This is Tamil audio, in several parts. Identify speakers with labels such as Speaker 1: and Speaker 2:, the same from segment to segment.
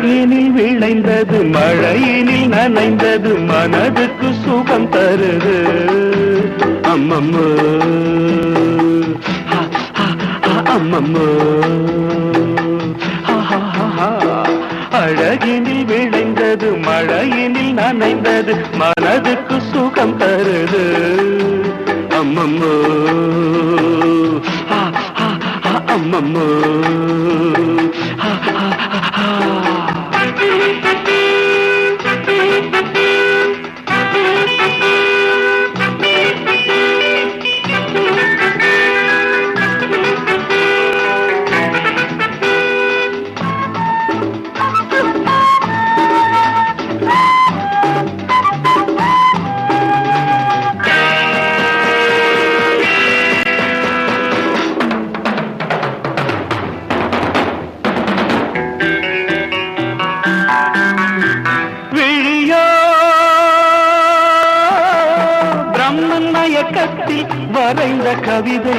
Speaker 1: அழகினில் விளைந்தது மழையினில் நனைந்தது மனதுக்கு சுகம் தருது அம்மம்மோ ஹா, ஹா, ஹா, அம்மம்மோ ஹா, ஹா, ஹா, ஹா. அழகினில் விளைந்தது மழையினில் நனைந்தது மனதுக்கு சுகம் தருது அம்மம்மோ ஹா, ஹா, ஹா, அம்மம்மோ ஹா, ஹா, ஹா, ஹா. விழியோ பிரம்மன் மயக்கத்தில் வரைந்த கவிதை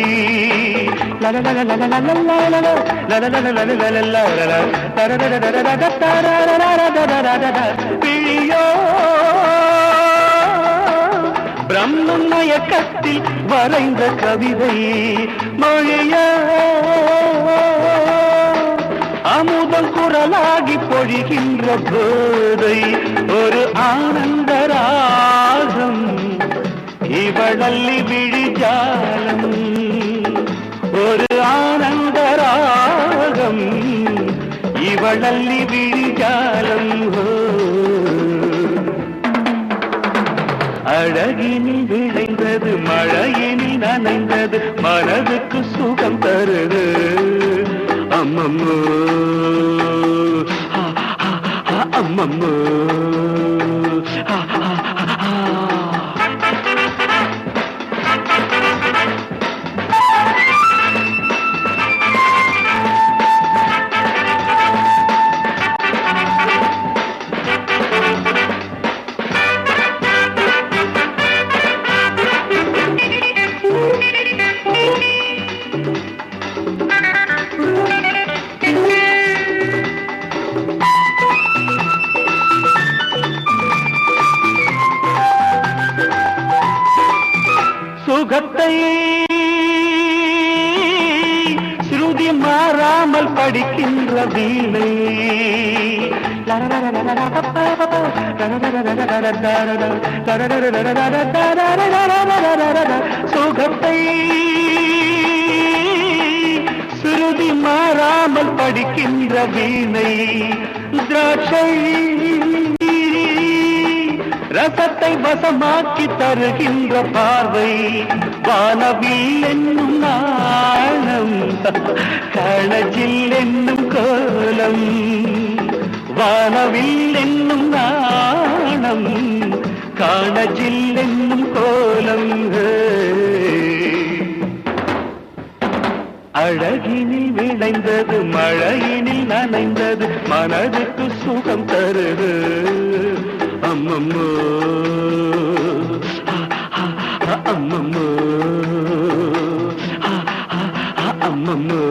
Speaker 1: விழியோ பிரம்மன் மயக்கத்தில் வரைந்த கவிதை மொழியோ அமுதம் குரலாகி பொழிகின்ற போதை ஒரு ஆனந்த ராகம் இவளல்லி விழிஜாலம் ஒரு ஆனந்த ராகம் இவளல்லி விழிஜாலம் ஹோ. அழகினில் விளைந்தது மழையினில் நனைந்தது மனதுக்கு சுகம் தருது அம்மம்மோ ஹா, ஹா, ஹா, அம்மம்மோ ஹா, ஹா, ஹா, ஹா. சுகத்தை ஸ்ருதி மாறாமல் படிக்கின்ற வீணை சுகத்தை ஸ்ருதி மாறாமல் படிக்கின்ற வீணை திராட்சை ரசத்தை வசமாக்கி தருகின்ற பார்வை வானவில் என்னும் நாணம் கணஜில் என்னும் கோலம் வானவில் என்னும் நாணம் காணஜில் என்னும் கோலம் ஹே. அழகினில் விளைந்தது மழையினில் நனைந்தது மனதுக்கு சுகம் தருது அம்மம்மோ ஆ, ஆ, ஆ, அம்மம்மோ ஆ, ஆ, ஆ, அம்மம்மோ